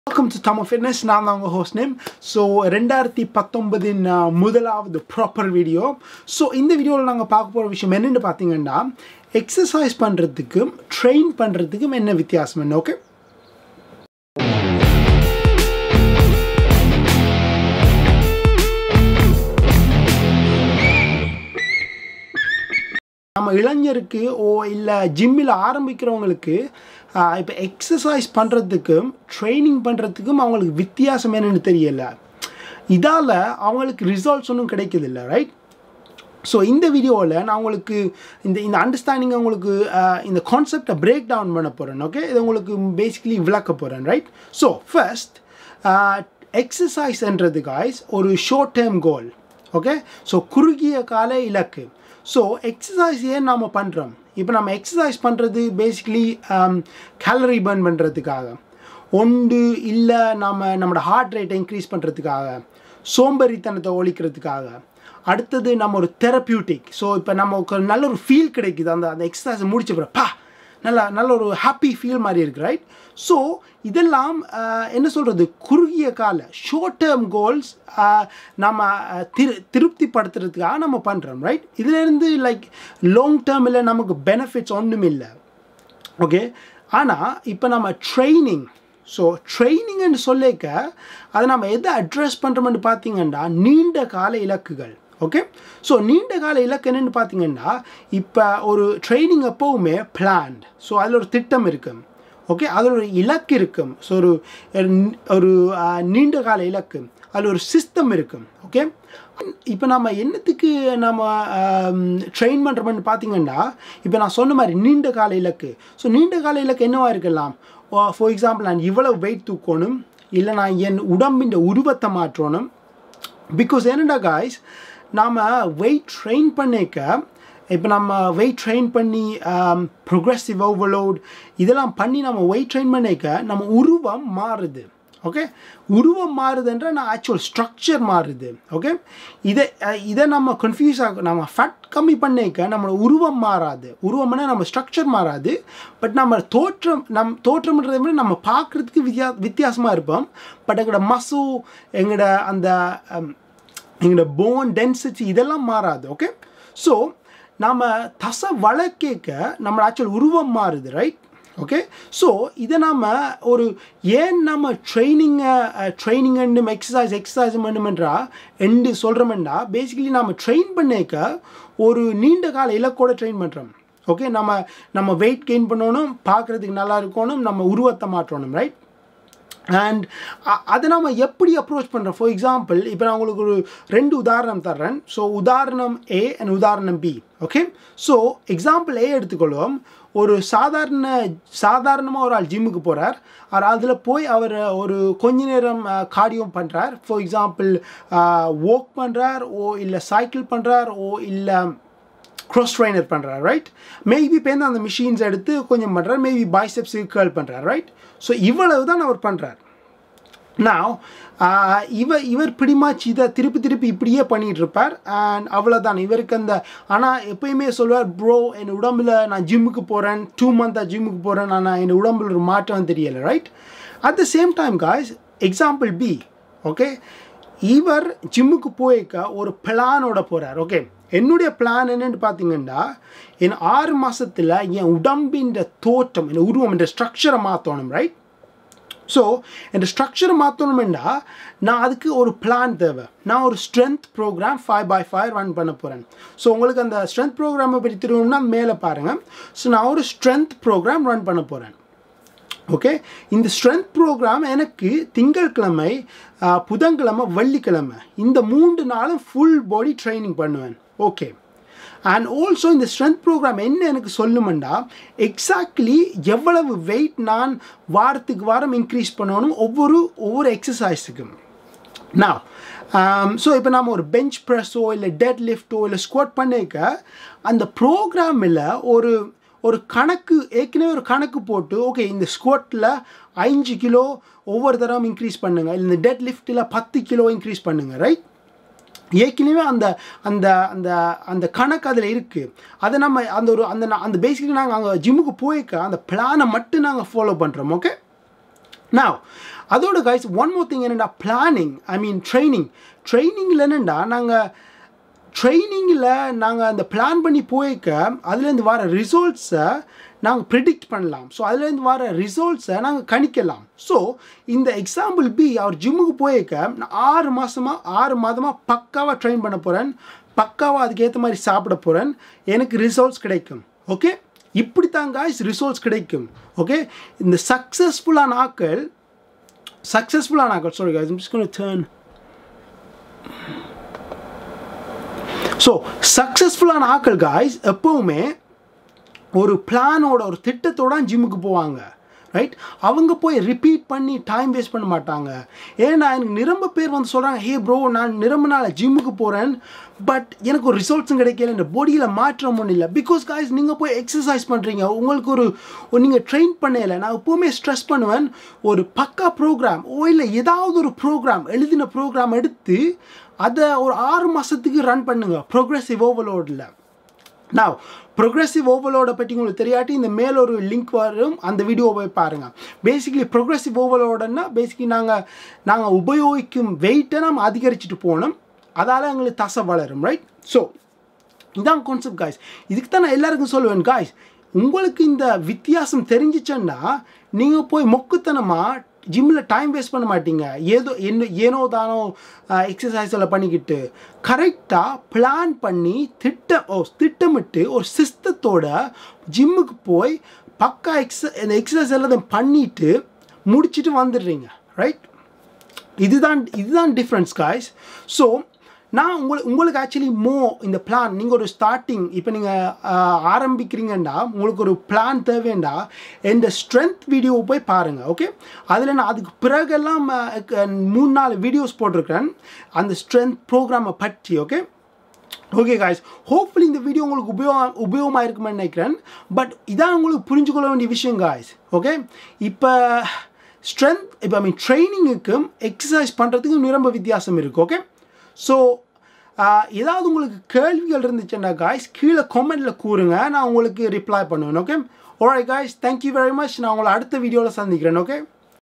welcome to Tamil fitness நான் தான் உங்கள் ஹோஸ்ட் நேம் ஸோ ரெண்டாயிரத்தி பத்தொன்பதின் அஹ், முதலாவது ப்ராப்பர் வீடியோ ஸோ இந்த வீடியோவில் நாங்கள் பார்க்க போகிற விஷயம் என்னென்னு பார்த்தீங்கன்னா எக்ஸசைஸ் பண்ணுறதுக்கும் ட்ரெயின் பண்ணுறதுக்கும் என்ன வித்தியாசம் என்ன ஓகே நம்ம இளைஞருக்கு ஓ இல்லை ஜிம்மில் ஆரம்பிக்கிறவங்களுக்கு இப்போ எக்ஸசைஸ் பண்ணுறதுக்கும் ட்ரைனிங் பண்ணுறதுக்கும் அவங்களுக்கு வித்தியாசம் என்னன்னு தெரியல இதால் அவங்களுக்கு ரிசல்ட்ஸ் ஒன்றும் கிடைக்குதில்ல ரைட் ஸோ இந்த வீடியோவில் நான் உங்களுக்கு இந்த இந்த அண்டர்ஸ்டாண்டிங் உங்களுக்கு அஹ், இந்த கான்செப்டை பிரேக் டவுன் பண்ண போகிறேன் ஓகே இது உங்களுக்கு பேசிக்கலி விளக்க போகிறேன் ரைட் ஸோ ஃபர்ஸ்ட் எக்ஸசைஸ்ன்றது காய்ஸ் ஒரு short term goal okay so குறுகிய கால இலக்கு ஸோ எக்ஸசைஸ் ஏன் நாம் பண்ணுறோம் இப்போ நம்ம எக்ஸசைஸ் பண்ணுறது பேசிக்கலி கேலரி பர்ன் பண்ணுறதுக்காக ஒன்று இல்லை நாம் நம்மளோட ஹார்ட் ரேட்டை இன்க்ரீஸ் பண்ணுறதுக்காக சோம்பேறித்தனத்தை ஒழிக்கிறதுக்காக அடுத்தது நம்ம ஒரு தெரப்பியூட்டிக் ஸோ இப்போ நமக்கு ஒரு நல்ல ஒரு ஃபீல் கிடைக்குது அந்த அந்த எக்ஸசைஸை முடிச்ச பிறகு பா நல்ல நல்ல ஒரு ஹாப்பி ஃபீல் மாதிரி இருக்கு ரைட் ஸோ இதெல்லாம் ஆஹ், என்ன சொல்கிறது குறுகிய கால ஷார்ட் டேர்ம் கோல்ஸ் நம்ம ஆஹ், திரு திருப்திப்படுத்துறதுக்காக நம்ம பண்ணுறோம் ரைட் இதுலேருந்து லைக் லாங் டேர்மில் நமக்கு பெனிஃபிட்ஸ் ஒன்றும் இல்லை ஓகே ஆனால் இப்போ நம்ம ட்ரைனிங் ஸோ ட்ரைனிங்னு சொல்லிக்க அதை நம்ம எதை அட்ரஸ் பண்ணுறோம்னு பார்த்தீங்கன்னா நீண்ட கால இலக்குகள் ஓகே ஸோ நீண்ட கால இலக்கு என்னென்னு பார்த்தீங்கன்னா இப்போ ஒரு ட்ரைனிங் எப்போவுமே பிளான்ட் ஸோ அதில் ஒரு திட்டம் இருக்கும் ஓகே அதில் ஒரு இலக்கு இருக்கும் ஸோ ஒரு ஒரு ஆஹ், நீண்ட கால இலக்கு அதில் ஒரு சிஸ்டம் இருக்கும் ஓகே இப்போ நம்ம என்னத்துக்கு நம்ம ட்ரெயின் பண்ணுறோம்னு பார்த்தீங்கன்னா இப்போ நான் சொன்ன மாதிரி நீண்ட கால இலக்கு ஸோ நீண்ட கால இலக்கு என்னவா இருக்கலாம் ஃபார் எக்ஸாம்பிள் நான் இவ்வளவு வெயிட் தூக்கணும் இல்லை நான் என் உடம்பின் உருவத்தை மாற்றணும் பிகாஸ் என்னடா காய்ஸ் நாம் வெயிட் ட்ரெயின் பண்ணிக்க இப்போ நம்ம வெயிட் ட்ரெயின் பண்ணி ப்ரொக்ரெசிவ் ஓவர்லோட் இதெல்லாம் பண்ணி நம்ம வெயிட் ட்ரெயின் பண்ணிக்க நம்ம உருவம் மாறுது ஓகே உருவம் மாறுதுன்ற நான் ஆக்சுவல் ஸ்ட்ரக்சர் மாறுது ஓகே இதை அஹ், இதை நம்ம கன்ஃபியூஸ் ஆக நம்ம ஃபேட் கம்மி பண்ணிக்க நம்மளோட உருவம் மாறாது உருவம்னா நம்ம ஸ்ட்ரக்சர் மாறாது பட் நம்ம தோற்றம் நம் தோற்றம்ன்றதை விட நம்ம பார்க்குறதுக்கு வித்தியா வித்தியாசமாக இருப்போம் பட் எங்களோட மசு எங்களோட அந்த அம், எங்களோட போன் டென்சிட்டி இதெல்லாம் மாறாது ஓகே ஸோ நாம் தசை வளர்க்க நம்ம ஆக்சுவல் உருவம் மாறுது ரைட் ஓகே ஸோ இதை நாம் ஒரு ஏன் நம்ம ட்ரைனிங்கை ட்ரைனிங் எக்ஸசைஸ் எக்ஸசைஸ் பண்ணுமென்றா எண்டு சொல்கிறோமெண்டா பேசிக்கலி நம்ம ட்ரெயின் பண்ணிக்க ஒரு நீண்ட கால இலக்கோட ட்ரெயின் பண்ணுறோம் ஓகே நம்ம நம்ம வெயிட் கெயின் பண்ணணும் பார்க்குறதுக்கு நல்லா இருக்கணும் நம்ம உருவத்தை மாற்றணும் ரைட் அண்ட் அதை நம்ம எப்படி அப்ரோச் பண்ணுறோம் ஃபார் எக்ஸாம்பிள் இப்போ நான் உங்களுக்கு ஒரு ரெண்டு உதாரணம் தர்றேன் ஸோ உதாரணம் ஏ அண்ட் உதாரணம் B okay so example A எடுத்துக்கொள்வோம் ஒரு சாதாரண சாதாரணமாக ஒரு ஆள் ஜிம்முக்கு போகிறார் அவர் அதில் போய் அவர் ஒரு கொஞ்ச நேரம் கார்டியோ பண்ணுறார் ஃபார் எக்ஸாம்பிள் வாக் பண்ணுறார் ஓ இல்லை சைக்கிள் பண்ணுறார் ஓ இல்லை க்ராஸ் ட்ரைனர் பண்ணுறாரு ரைட் மேபி பேருந்து அந்த மிஷின்ஸ் எடுத்து கொஞ்சம் பண்ணுறாரு மேபி பைசெப்ஸ் கேர்ள் பண்ணுறாரு ரைட் ஸோ இவ்வளவு தான் அவர் பண்ணுறார் நான் இவர் இவர் பிடிமாச்சு இதை திருப்பி திருப்பி இப்படியே பண்ணிகிட்டு இருப்பார் அண்ட் அவ்வளோதான் இவருக்கு அந்த ஆனால் எப்பயுமே சொல்லுவார் ப்ரோ என் உடம்புல நான் ஜிம்முக்கு போகிறேன் டூ மந்த்தாக ஜிம்முக்கு போகிறேன் ஆனால் என் உடம்புல ஒரு மாற்றம் தெரியலை right at the same time guys example B okay இவர் ஜிம்முக்கு போயிருக்க ஒரு பிளானோட போகிறார் ஓகே என்னுடைய பிளான் என்னன்னு பார்த்தீங்கன்னா என் ஆறு மாதத்தில் என் உடம்பின் தோற்றம் என் உருவம் என்ற ஸ்ட்ரக்சரை மாற்றணும் ரைட் ஸோ இந்த ஸ்ட்ரக்சரை மாற்றணுமெண்டா நான் அதுக்கு ஒரு பிளான் தேவை நான் ஒரு strength programme five by five run பண்ண போகிறேன் ஸோ உங்களுக்கு அந்த ஸ்ட்ரென்த் ப்ரோக்ராமை பற்றி தெரியணும்னா மேலே பாருங்கள் ஸோ நான் ஒரு ஸ்ட்ரென்த் ப்ரோக்ராம் ரன் பண்ண போகிறேன் ஓகே இந்த ஸ்ட்ரென்த் ப்ரோக்ராம் எனக்கு திங்கட்கிழமை ஆ, புதன்கிழமை வெள்ளிக்கிழமை இந்த மூன்று நாளும் ஃபுல் பாடி ட்ரைனிங் பண்ணுவேன் ஓகே அண்ட் ஆல்சோ இந்த ஸ்ட்ரென்த் ப்ரோக்ராம் என்ன எனக்கு சொல்லுமெண்டா எக்ஸாக்ட்லி எவ்வளவு வெயிட் நான் வாரத்துக்கு வாரம் இன்க்ரீஸ் பண்ணணும் ஒவ்வொரு ஒவ்வொரு எக்ஸசைஸுக்கும் நான் ஸோ இப்போ நாம் ஒரு பெஞ்ச் ப்ரெஸ்ஸோ இல்லை டெட் லிஃப்ட்டோ இல்லை ஸ்குவாட் பண்ணிக்க அந்த ப்ரோக்ராமில் ஒரு ஒரு கணக்கு ஏற்கனவே ஒரு கணக்கு போட்டு ஓகே இந்த ஸ்குவாட்டில் அஞ்சு கிலோ ஒவ்வொரு தடவை இன்க்ரீஸ் பண்ணுங்கள் இல்லை இந்த டெட் லிஃப்ட்டில் பத்து கிலோ இன்க்ரீஸ் பண்ணுங்கள் ரைட் ஏற்கனவே அந்த அந்த அந்த அந்த கணக்கு அதில் இருக்குது அதை நம்ம அந்த ஒரு அந்த அந்த பேசிக்கலி நாங்கள் அங்கே ஜிம்முக்கு போயிருக்க அந்த பிளானை மட்டும் நாங்கள் ஃபாலோ பண்ணுறோம் ஓகே now அதோட guys ஒன் மோர் திங் என்னடா பிளானிங் ஐ மீன் ட்ரைனிங் ட்ரைனிங்கில் என்னென்னா நாங்கள் ட்ரைனிங்கில் நாங்கள் அந்த பிளான் பண்ணி போய்க்க அதுலேருந்து வர ரிசல்ட்ஸை நாங்கள் ப்ரிடிக்ட் பண்ணலாம் ஸோ அதுலேருந்து வர ரிசல்ட்ஸை நாங்கள் கணிக்கலாம் ஸோ இந்த எக்ஸாம்பிள் பி அவர் ஜிம்முக்கு போயிருக்க நான் ஆறு மாதமாக ஆறு மாதமாக பக்காவாக ட்ரெயின் பண்ண போகிறேன் பக்காவாக அதுக்கேற்ற மாதிரி சாப்பிட போகிறேன் எனக்கு ரிசல்ட்ஸ் கிடைக்கும் ஓகே இப்படி தான் காய்ஸ் ரிசல்ட்ஸ் கிடைக்கும் ஓகே இந்த சக்ஸஸ்ஃபுல்லான ஆக்கள் சக்ஸஸ்ஃபுல்லான ஆக்கள் sorry guys just gone turn so சக்ஸஸ்ஃபுல்லான ஆக்கள் காய்ஸ் எப்போவுமே ஒரு பிளானோட ஒரு திட்டத்தோட ஜிம்முக்கு போவாங்க ரைட் அவங்க போய் ரிப்பீட் பண்ணி டைம் வேஸ்ட் பண்ண மாட்டாங்க ஏன்னா எனக்கு நிரம்ப பேர் வந்து சொல்கிறாங்க ஹே ப்ரோ நான் நிரம்ப நாள் ஜிம்முக்கு போகிறேன் பட் எனக்கு ஒரு ரிசல்ட்ஸும் கிடைக்கல இந்த பாடியில் மாற்றம் ஒன்றும் இல்லை பிகாஸ் காய்ஸ் நீங்கள் போய் எக்ஸசைஸ் பண்ணுறீங்க உங்களுக்கு ஒரு நீங்கள் ட்ரெயின் பண்ணல நான் எப்போவுமே ஸ்ட்ரெஸ் பண்ணுவேன் ஒரு பக்கா ப்ரோக்ராம் ஓ இல்லை ஏதாவது ஒரு ப்ரோக்ராம் எழுதின ப்ரோக்ராம் எடுத்து அதை ஒரு ஆறு மாதத்துக்கு ரன் பண்ணுங்க ப்ரோக்ரெசிவ் ஓவர்லோடில் நான் ப்ரொக்ரெசிவ் ஓவர்லோடை பற்றி உங்களுக்கு தெரியாட்டி இந்த மேல ஒரு லிங்க் வரும் அந்த வீடியோவை போய் பாருங்கள் பேசிக்கலி ப்ரொக்ரெசிவ் ஓவர்லோடன்னா பேசிக்கலி நாங்கள் நாங்கள் உபயோகிக்கும் வெயிட்டை நம்ம அதிகரிச்சுட்டு போனோம் அதால் எங்களுக்கு தசை வளரும் ரைட் ஸோ இதான் கான்செப்ட் காய்ஸ் இதுக்கு தான் நான் எல்லாருக்கும் சொல்லுவேன் காய்ஸ் உங்களுக்கு இந்த வித்தியாசம் தெரிஞ்சிச்சன்னா நீங்கள் போய் மொக்குத்தனமாக ஜிம்மில் டைம் வேஸ்ட் பண்ண மாட்டீங்க ஏதோ என்ன ஏனோ தானோ எக்ஸசைஸ் எல்லாம் பண்ணிக்கிட்டு கரெக்டாக பிளான் பண்ணி திட்ட ஓ திட்டமிட்டு ஒரு சிஸ்டத்தோட ஜிம்முக்கு போய் பக்கா எக்ஸ இந்த எக்ஸசைஸ் எல்லாத்தையும் பண்ணிவிட்டு முடிச்சுட்டு வந்துடுறீங்க ரைட் இதுதான் இதுதான் டிஃப்ரென்ஸ் காய்ஸ் ஸோ நான் உங்களுக்கு உங்களுக்கு ஆக்சுவலி மோ இந்த பிளான் நீங்கள் ஒரு ஸ்டார்டிங் இப்போ நீங்கள் ஆரம்பிக்கிறீங்கன்னா உங்களுக்கு ஒரு பிளான் தேவைண்டா இந்த ஸ்ட்ரென்த் வீடியோவை போய் பாருங்கள் ஓகே அதில் நான் அதுக்கு பிறகெல்லாம் மூணு நாலு வீடியோஸ் போட்டிருக்கிறேன் அந்த ஸ்ட்ரென்த் ப்ரோக்ராமை பற்றி ஓகே ஓகே காய்ஸ் ஹோப்ஃபுல்லி இந்த வீடியோ உங்களுக்கு உபயோகம் உபயோகமாக இருக்குமென்னு நினைக்கிறேன் பட் இதான் உங்களுக்கு புரிஞ்சுக்கொள்ள வேண்டிய விஷயம் காய்ஸ் ஓகே இப்போ ஸ்ட்ரென்த் இப்போ ஐ மீன் ட்ரைனிங்குக்கும் எக்ஸசைஸ் பண்ணுறதுக்கும் நிரம்ப வித்தியாசம் இருக்குது ஓகே ஸோ ஏதாவது உங்களுக்கு கேள்விகள் இருந்துச்சுன்னா காய்ஸ் கீழே கமெண்டில் கூறுங்க நான் உங்களுக்கு ரிப்ளை பண்ணுவேன் ஓகே ஓரே காய்ஸ் தேங்க்யூ வெரி மச் நான் உங்களை அடுத்த வீடியோவில் சந்திக்கிறேன் ஓகே